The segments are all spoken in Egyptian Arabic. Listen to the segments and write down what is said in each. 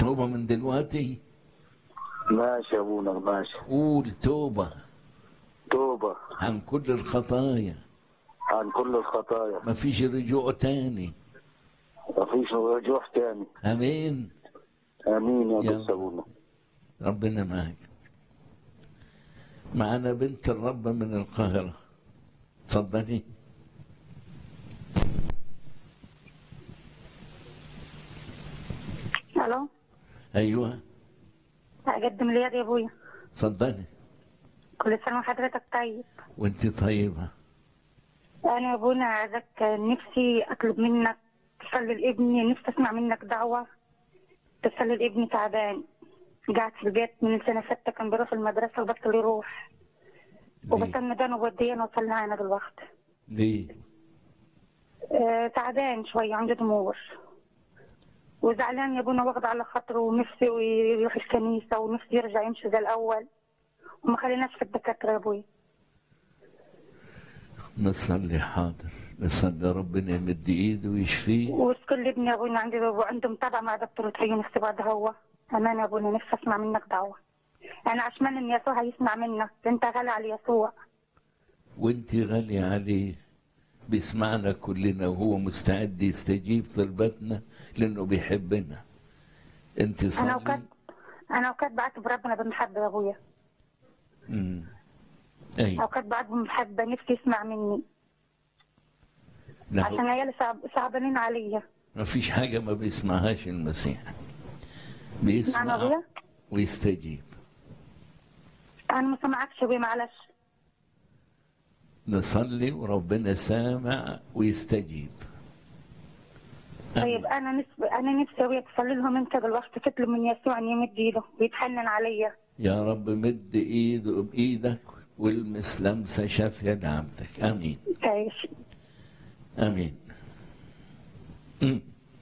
توبة من دلوقتي ماشي يا ابونا ماشي قول توبة توبة عن كل الخطايا عن كل الخطايا مفيش رجوع تاني مفيش رجوع تاني امين امين يا يلا. بس ابونا ربنا معك معنا بنت الرب من القاهرة تفضلي الو ايوه اقدم لي يا ابويا تفضلي كل سنه وحضرتك طيب وانت طيبة انا يا ابونا عايزك نفسي اطلب منك تصلي لابني نفسي اسمع منك دعوه تصلي لابني تعبان قاعد في البيت من سنه ستة كان بيروح المدرسه وبطل يروح ليه؟ وبطلنا ده ووديا وصلنا انا دلوقتي ليه آه تعبان شويه عنده ضمور وزعلان يا ابونا واخد على خاطره ونفسي يروح الكنيسه ونفسي يرجع يمشي زي الاول وما خليناش في الدكاتره يا ابويا نصلي حاضر نصلي ربنا يمد ايده ويشفيه وكل ابني يا ابونا عندي عنده متابعه مع دكتور عيون اختبار ده هو امان يا ابونا نفسي اسمع منك دعوه انا عشمان ان يسوع هيسمع منك انت غالي على يسوع وانت غالية عليه بيسمعنا كلنا وهو مستعد يستجيب طلبتنا لانه بيحبنا انت انا صلي وكات انا وكات بعاتب ربنا بالمحبه يا ابويا مم. اي اوقات بعد بالمحبه نفسي يسمع مني عشان له عيالي صعب صعبانين عليا ما فيش حاجة ما بيسمعهاش المسيح نعم يا بيسمع ابويا ويستجيب انا ما سمعكش يا ابويا معلش نصلي وربنا سامع ويستجيب طيب انا نفسي انا نفسي يا ابويا تصلي لهم انت دلوقتي تطلب من يسوع ان يمد ايده ويتحنن عليا يا رب مد ايده بايدك والمس لمسه شافيه لعبدك امين تعيش امين مم.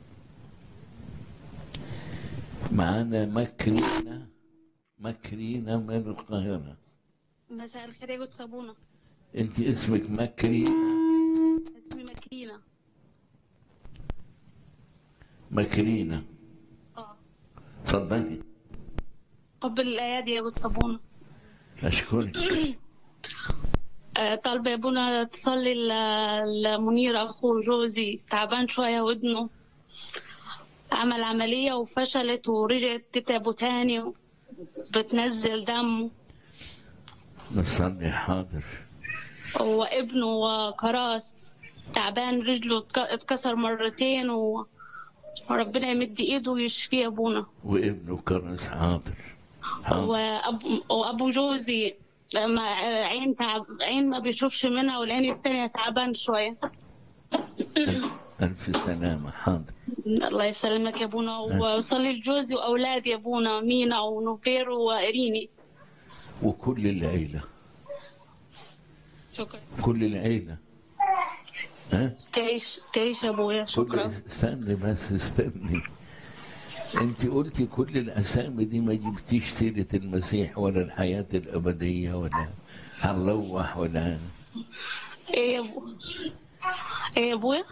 معانا مكرينة مكرينة من القاهرة مساء الخير يا جود صابونة انت اسمك مكرينة اسمي مكرينة مكرينة اه تفضلي قبل الأيادي يا جود صابونة اشكرك آه، طالبة يا ابونا تصلي ل- لمنير أخو جوزي تعبان شوية ودنه عمل عملية وفشلت ورجعت تتعبه تاني بتنزل دم نصلي حاضر وابنه كراس تعبان رجله اتك- اتكسر مرتين و... وربنا يمد ايده ويشفيه يا ابونا وابنه كرس حاضر حاضر وأب... وابو جوزي ما عين تعب عين ما بيشوفش منها والعين التانية تعبان شوية ألف سلامة حاضر الله يسلمك يا ابونا وصلي لجوزي واولادي يا ابونا مينا ونوفير وإريني وكل العيلة شكرا كل العيلة ها تعيش تعيش يا ابويا كل شكرا استني بس استني انت قلتي كل الاسامي دي ما جبتيش سيرة المسيح ولا الحياة الابدية ولا هنروح ولا ايه يا ابو ايه يا ابويا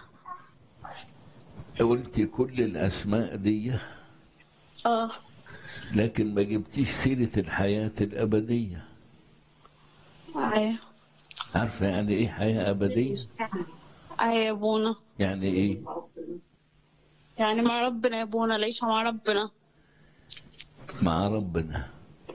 قلتي كل الاسماء دي اه لكن ما جبتيش سيرة الحياة الابدية ايه عارفة يعني ايه حياة ابدية ايه يا ابونا يعني ايه يعني مع ربنا يا ابونا العيشة مع ربنا مع ربنا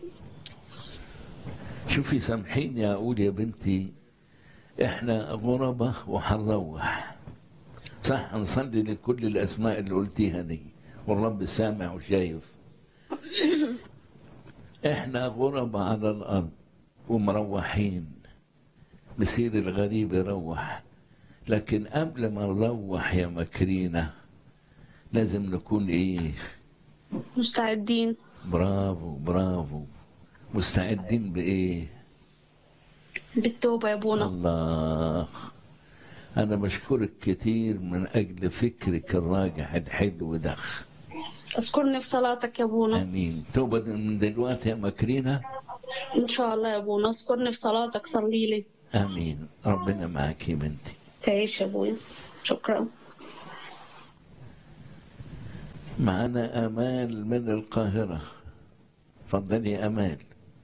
شوفي سامحيني اقول يا بنتي احنا غربة وحنروح صح نصلي لكل الاسماء اللي قلتيها دي والرب سامع وشايف احنا غربة على الارض ومروحين مسير الغريب يروح لكن قبل ما نروح يا مكرينة لازم نكون ايه مستعدين برافو برافو مستعدين بإيه؟ بالتوبة يا ابونا الله أنا بشكرك كتير من أجل فكرك الراجح الحلو ده اذكرني في صلاتك يا ابونا آمين توبة من دلوقتي يا مكرينة ان شاء الله يا ابونا اذكرني في صلاتك صلي لي آمين ربنا معك يا بنتي تعيش يا ابويا شكرا معنا امال من القاهره اتفضلي امال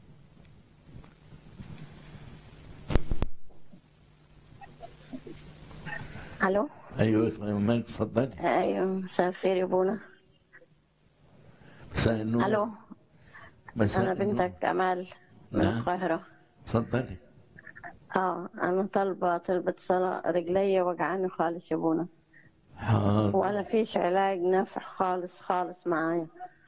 الو ايوه امال اتفضلي ايوه مساء الخير يا بونا مساء النور الو مساء انا النور. بنتك امال من نعم. القاهره اتفضلي اه انا طالبه طلبة صلاة رجلي وجعاني خالص يا بونا حاضر ولا فيش علاج نافع خالص خالص معايا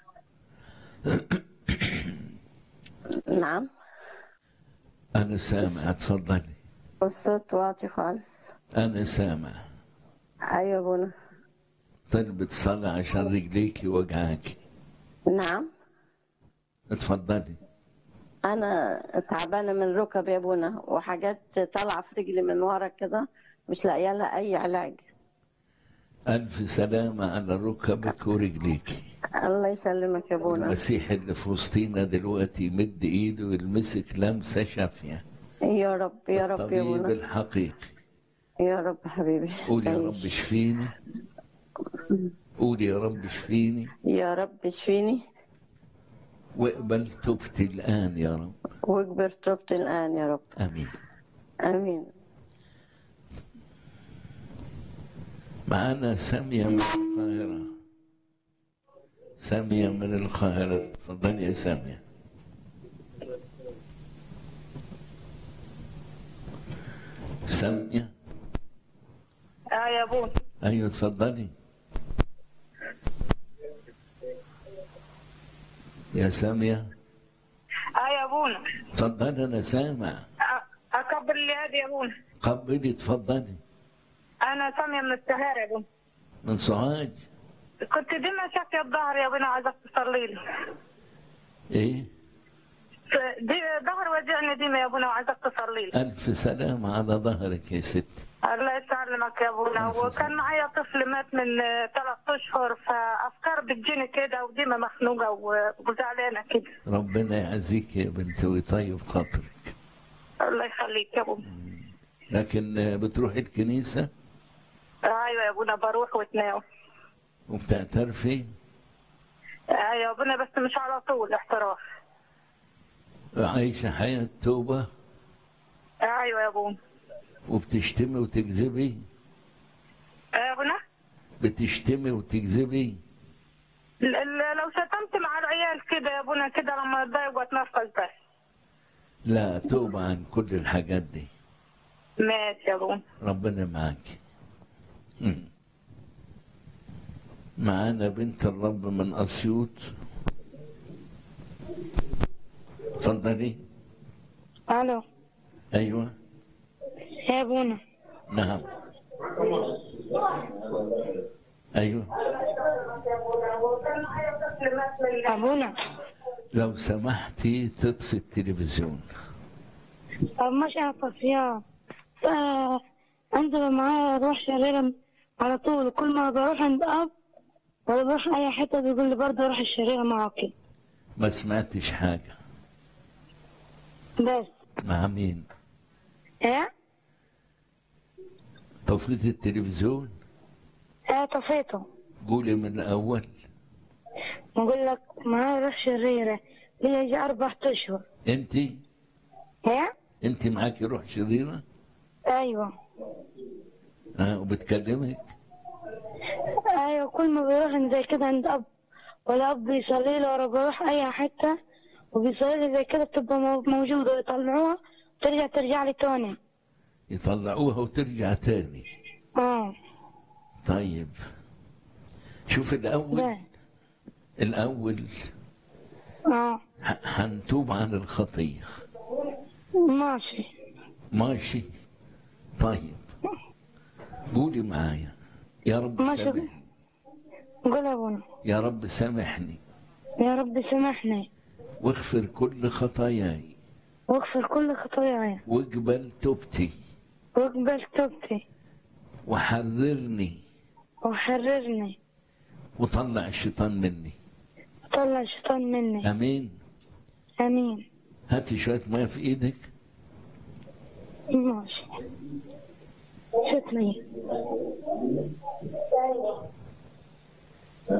نعم انا سامع اتفضلي والصوت واطي خالص انا سامع ايوه يا بونا طلبة صلاة عشان رجليكي وجعاكي نعم اتفضلي انا تعبانه من ركبي يا بونا وحاجات طالعه في رجلي من ورا كده مش لاقيه لها اي علاج ألف سلامة على ركبك ورجليكي الله يسلمك يا بونا المسيح اللي في وسطينا دلوقتي يمد إيده ويلمسك لمسة شافية يا رب يا رب يا الطبيب بونا الحقيقي يا رب حبيبي قول يا رب تعيش. اشفيني قول يا رب اشفيني يا رب اشفيني واقبل توبتي الآن يا رب واكبر توبتي الآن يا رب آمين آمين معانا سامية من القاهرة سامية من القاهرة تفضلي يا سامية سامية اه يا ابوي أيوة تفضلي يا سامية اه يا ابونا تفضلي أنا سامع اكبر لي هذه يا ابونا قبلي تفضلي انا ساميه من السهارة يا ابونا من سوهاج كنت ديما شاكيه الظهر يا ابونا عايزك تصلي لي إيه دي ظهر وجعني ديما يا ابونا وعايزك تصلي لي ألف سلامة على ظهرك يا ست الله يسلمك يا ابونا ألف وكان سلامة. معايا طفل مات من آه، ثلاث اشهر فافكار بتجيني كده وديما مخنوقه و- وزعلانه كده ربنا يعزيك يا بنت ويطيب خاطرك الله يخليك يا ابونا لكن آه، بتروحي الكنيسة ايوه يا ابونا بروح واتناول وبتعترفي ايوه يا ابونا بس مش على طول احتراف عايشة حياة توبة ايوه يا ابونا وبتشتمي وتكذبي آه يا ابونا بتشتمي وتكذبي ال- ال- لو شتمت مع العيال كده يا ابونا كده لما اتضايق واتنفس بس لا توبة عن كل الحاجات دي ماشي يا ابونا ربنا معاك مم. معانا بنت الرب من أسيوط اتفضلي الو أيوة يا ابونا نعم أيوة ابونا لو سمحتي تطفي التلفزيون طب مش طفيان آه انزل معايا اروح شريرة على طول كل ما بروح عند اب ولا بروح اي حته بيقول لي برضه روح الشريرة معاكي ما سمعتش حاجة بس مع مين ايه طفيت التلفزيون ايه طفيته قولي من الأول بقول لك معايا روح شريرة لي يجي اربع اشهر أنت ايه أنت معاكي روح شريرة ايوه ها وبتكلمك ايوه كل ما بيروح زي كده عند اب ولا اب بيصلي له ولا بروح اي حته وبيصلي لي زي كده بتبقى مو- موجوده ويطلعوها ترجع ترجع لي تاني يطلعوها وترجع تاني اه طيب شوف الأول ده الأول اه ح- حنتوب عن الخطية ماشي ماشي طيب قولي معايا يا رب ماشي. سامحني قول يا ابونا يا رب سامحني يا رب سامحني واغفر كل خطاياي واغفر كل خطاياي واقبل توبتي واقبل توبتي وحررني وحررني وطلع الشيطان مني طلع الشيطان مني امين امين هاتي شويه ميه في ايدك ماشي شتني